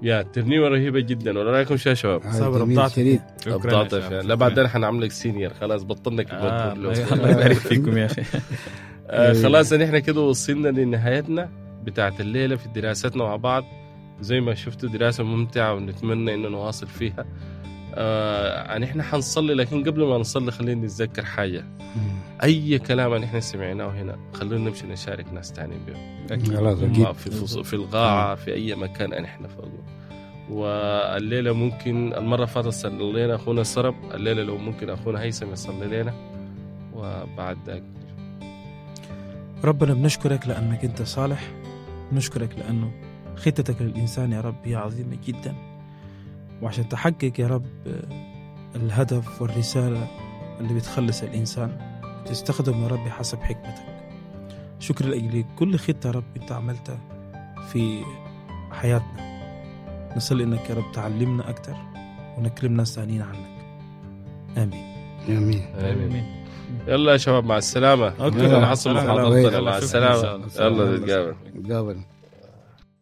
يا ترنيمه رهيبه جدا ولا رايكم شو يا شباب؟ صابر جميل أبضعت. شديد ابطال فعلا لا بعدين حنعملك سينيور خلاص بطلنا كده آه، نقول له. الله يبارك فيكم يا اخي آه خلاص نحن كده وصلنا لنهايتنا بتاعت الليله في دراستنا مع بعض زي ما شفتوا دراسه ممتعه ونتمنى انه نواصل فيها آه نحن حنصلي لكن قبل ما نصلي خلينا نتذكر حاجه اي كلام نحن سمعناه هنا خلونا نمشي نشارك ناس تانيين به خلاص ما اكيد في فص- في القاعة في أي مكان نحن فوقه والليلة ممكن المرة اللي فاتت صلينا أخونا سرب الليلة لو ممكن أخونا هيثم يصلي لنا وبعد ذاك ربنا بنشكرك لأنك أنت صالح نشكرك لأنه خطتك للإنسان يا رب هي عظيمة جدا وعشان تحقق يا رب آه، الهدف والرسالة اللي بتخلص الإنسان تستخدم يا رب حسب حكمتك شكرا لأجل كل خطة يا رب أنت عملتها في حياتنا نصلي إنك يا رب تعلمنا أكتر ونكلم ناس ثانيين عنك آمين امين آمين يلا يا شباب مع السلامة أوكي. يلا نحصل سلام. محاضرتنا سلام. مع شكراً إن السلامة شاء الله. يلا نتقابل قابل